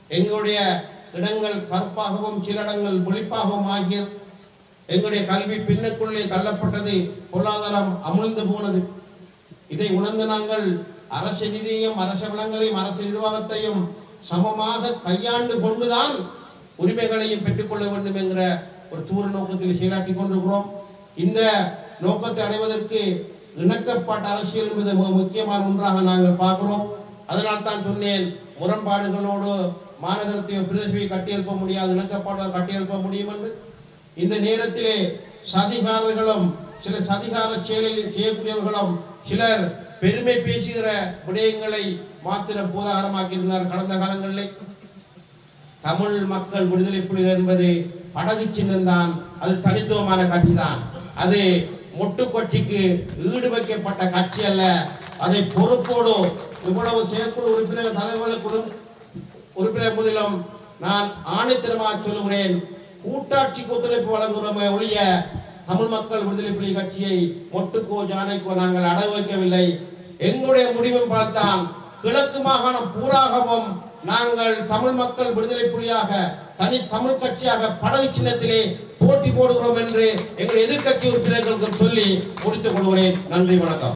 எங்களுடைய இடங்கள் கருப்பாகவும் சில இடங்கள் வெளிப்பாகவும் ஆகிய எங்களுடைய கல்வி பின்னுக்குள்ளே தள்ளப்பட்டது பொருளாதாரம் அமிழ்ந்து போனது இதை உணர்ந்து நாங்கள் அரசு நிதியையும் அரச வளங்களையும் அரசு நிர்வாகத்தையும் சமமாக கையாண்டு கொண்டுதான் உரிமைகளையும் பெற்றுக்கொள்ள வேண்டும் என்கிற ஒரு தூர நோக்கத்தில் செயலாற்றி கொண்டிருக்கிறோம் இந்த நோக்கத்தை அடைவதற்கு இணக்கப்பாட்டு அரசியல் என்பது மிக முக்கியமான ஒன்றாக நாங்கள் பார்க்கிறோம் அதனால் தான் சொன்னேன் முரண்பாடுகளோடு மாநகரத்தை பிரதேசத்தை கட்டியெழுப்ப முடியாது இணக்கப்பாடு கட்டியெழுப்ப முடியும் என்று இந்த நேரத்திலே சதிகாரர்களும் சில சதிகார செயலை செய்யக்கூடியவர்களும் சிலர் பெருமை பேசுகிற விடயங்களை மாத்திரம் பூதாகரமாக்கி இருந்தார் கடந்த காலங்களில் தமிழ் மக்கள் விடுதலை புலிகள் என்பது படகு சின்னம்தான் அது தனித்துவமான கட்சி தான் அது மொட்டு கொச்சிக்கு ஈடு வைக்கப்பட்ட கட்சி அல்ல அதை பொறுப்போடு இவ்வளவு செயற்குழு உறுப்பினர் தலைவர்களுக்கு உறுப்பினர் முன்னிலும் நான் ஆணித்தரமாக சொல்லுகிறேன் கூட்டாட்சிக்கு ஒத்துழைப்பு வழங்குகிறோமே ஒழிய தமிழ் மக்கள் விடுதலை புலி கட்சியை மொட்டுக்கோ ஜானைக்கோ நாங்கள் அடகு வைக்கவில்லை எங்களுடைய முடிவும் பார்த்தான் கிழக்கு மாகாணம் பூராகவும் நாங்கள் தமிழ் மக்கள் விடுதலை புலியாக தனி தமிழ் கட்சியாக படகு சின்னத்திலே போட்டி போடுகிறோம் என்று எங்கள் எதிர்க்கட்சி உறுப்பினர்களுக்கு சொல்லி முடித்துக் கொள்கிறேன் நன்றி வணக்கம்